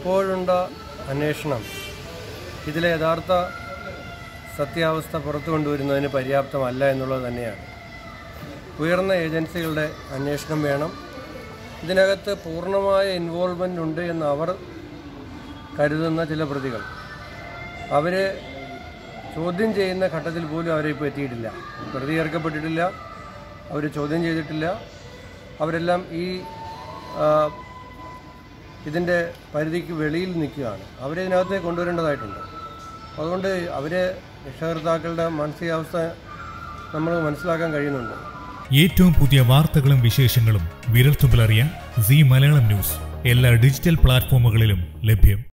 ഇപ്പോഴുണ്ട അന്വേഷണം ഇതിലെ യഥാർത്ഥ സത്യാവസ്ഥ പുറത്തു കൊണ്ടുവരുന്നതിന് പര്യാപ്തമല്ല എന്നുള്ളത് തന്നെയാണ് ഉയർന്ന ഏജൻസികളുടെ അന്വേഷണം വേണം ഇതിനകത്ത് പൂർണ്ണമായ ഇൻവോൾവ്മെൻ്റ് ഉണ്ട് എന്ന് അവർ കരുതുന്ന ചില പ്രതികൾ അവരെ ചോദ്യം ചെയ്യുന്ന ഘട്ടത്തിൽ പോലും അവരെ ഇപ്പോൾ എത്തിയിട്ടില്ല പ്രതി ചേർക്കപ്പെട്ടിട്ടില്ല അവർ ചോദ്യം ചെയ്തിട്ടില്ല അവരെല്ലാം ഈ ആ, ഇതിൻ്റെ പരിധിക്ക് വെളിയിൽ നിൽക്കുകയാണ് അവരെ ഇതിനകത്ത് കൊണ്ടുവരേണ്ടതായിട്ടുണ്ട് അതുകൊണ്ട് അവരെ രക്ഷകർത്താക്കളുടെ മാനസികാവസ്ഥ നമ്മൾ മനസ്സിലാക്കാൻ കഴിയുന്നുണ്ട് ഏറ്റവും പുതിയ വാർത്തകളും വിശേഷങ്ങളും വിരൽത്തുമ്പിലറിയാൻ സി മലയാളം ന്യൂസ് എല്ലാ ഡിജിറ്റൽ പ്ലാറ്റ്ഫോമുകളിലും ലഭ്യം